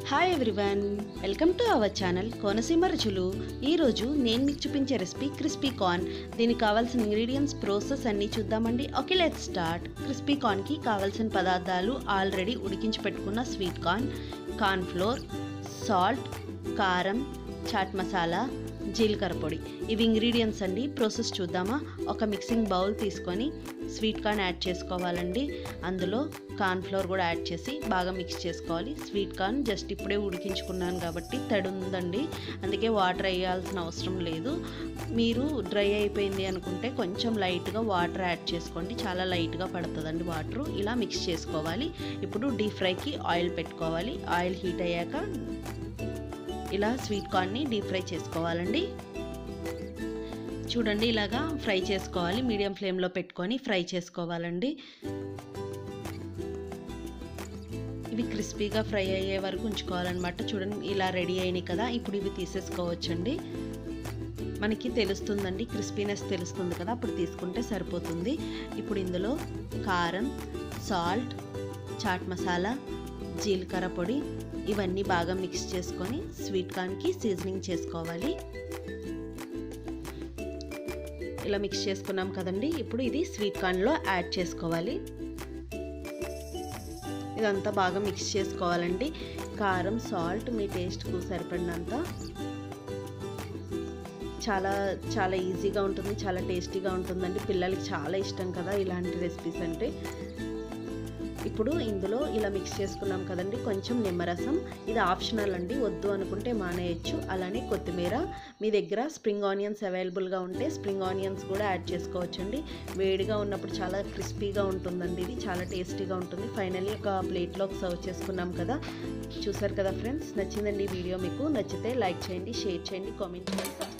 hi everyone welcome to our channel Konaseema రుచులు ఈరోజు నేను మీకు చూపించే రెసిపీ క్రిస్పీ కార్న్ దీనికి కావాల్సిన ఇంగ్రీడియంట్స్ ప్రాసెస్ అన్నీ చూద్దామండి ఓకే లెట్ స్టార్ట్ క్రిస్పీ కార్న్కి కావాల్సిన పదార్థాలు ఆల్రెడీ ఉడికించి పెట్టుకున్న sweet corn corn flour salt కారం చాట్ మసాలా జీలకర్ర పొడి ఇవి ఇంగ్రీడియంట్స్ అండి ప్రాసెస్ చూద్దామా ఒక మిక్సింగ్ బౌల్ తీసుకొని స్వీట్ కార్న్ యాడ్ చేసుకోవాలండి అందులో కార్న్ ఫ్లోర్ కూడా యాడ్ చేసి బాగా మిక్స్ చేసుకోవాలి స్వీట్ కార్న్ జస్ట్ ఇప్పుడే ఉడికించుకున్నాను కాబట్టి తడి ఉందండి అందుకే వాటర్ వేయాల్సిన అవసరం లేదు మీరు డ్రై అయిపోయింది అనుకుంటే కొంచెం లైట్గా వాటర్ యాడ్ చేసుకోండి చాలా లైట్గా పడుతుందండి వాటర్ ఇలా మిక్స్ చేసుకోవాలి ఇప్పుడు డీప్ ఫ్రైకి ఆయిల్ పెట్టుకోవాలి ఆయిల్ హీట్ అయ్యాక ఇలా స్వీట్ కార్న్ని డీప్ ఫ్రై చేసుకోవాలండి చూడండి ఇలాగా ఫ్రై చేసుకోవాలి మీడియం ఫ్లేమ్లో పెట్టుకొని ఫ్రై చేసుకోవాలండి ఇవి క్రిస్పీగా ఫ్రై అయ్యే వరకు ఉంచుకోవాలన్నమాట చూడండి ఇలా రెడీ అయినాయి కదా ఇప్పుడు ఇవి తీసేసుకోవచ్చండి మనకి తెలుస్తుందండి క్రిస్పీనెస్ తెలుస్తుంది కదా అప్పుడు తీసుకుంటే సరిపోతుంది ఇప్పుడు ఇందులో కారం సాల్ట్ చాట్ మసాలా జీలకర్ర పొడి ఇవన్నీ బాగా మిక్స్ చేసుకొని స్వీట్ కార్న్కి సీజనింగ్ చేసుకోవాలి ఇలా మిక్స్ చేసుకున్నాం కదండి ఇప్పుడు ఇది స్వీట్ కార్న్లో యాడ్ చేసుకోవాలి ఇదంతా బాగా మిక్స్ చేసుకోవాలండి కారం సాల్ట్ మీ టేస్ట్కు సరిపడినంత చాలా చాలా ఈజీగా ఉంటుంది చాలా టేస్టీగా ఉంటుందండి పిల్లలకి చాలా ఇష్టం కదా ఇలాంటి రెసిపీస్ అంటే ఇప్పుడు ఇందులో ఇలా మిక్స్ చేసుకున్నాం కదండి కొంచెం నిమ్మరసం ఇది ఆప్షనల్ అండి వద్దు అనుకుంటే మానేయచ్చు అలానే కొత్తిమీర మీ దగ్గర స్ప్రింగ్ ఆనియన్స్ అవైలబుల్గా ఉంటే స్ప్రింగ్ ఆనియన్స్ కూడా యాడ్ చేసుకోవచ్చండి వేడిగా ఉన్నప్పుడు చాలా క్రిస్పీగా ఉంటుందండి ఇది చాలా టేస్టీగా ఉంటుంది ఫైనల్లీ ఒక ప్లేట్లోకి సర్వ్ చేసుకున్నాం కదా చూసారు కదా ఫ్రెండ్స్ నచ్చిందండి ఈ వీడియో మీకు నచ్చితే లైక్ చేయండి షేర్ చేయండి కామెంట్ చేయండి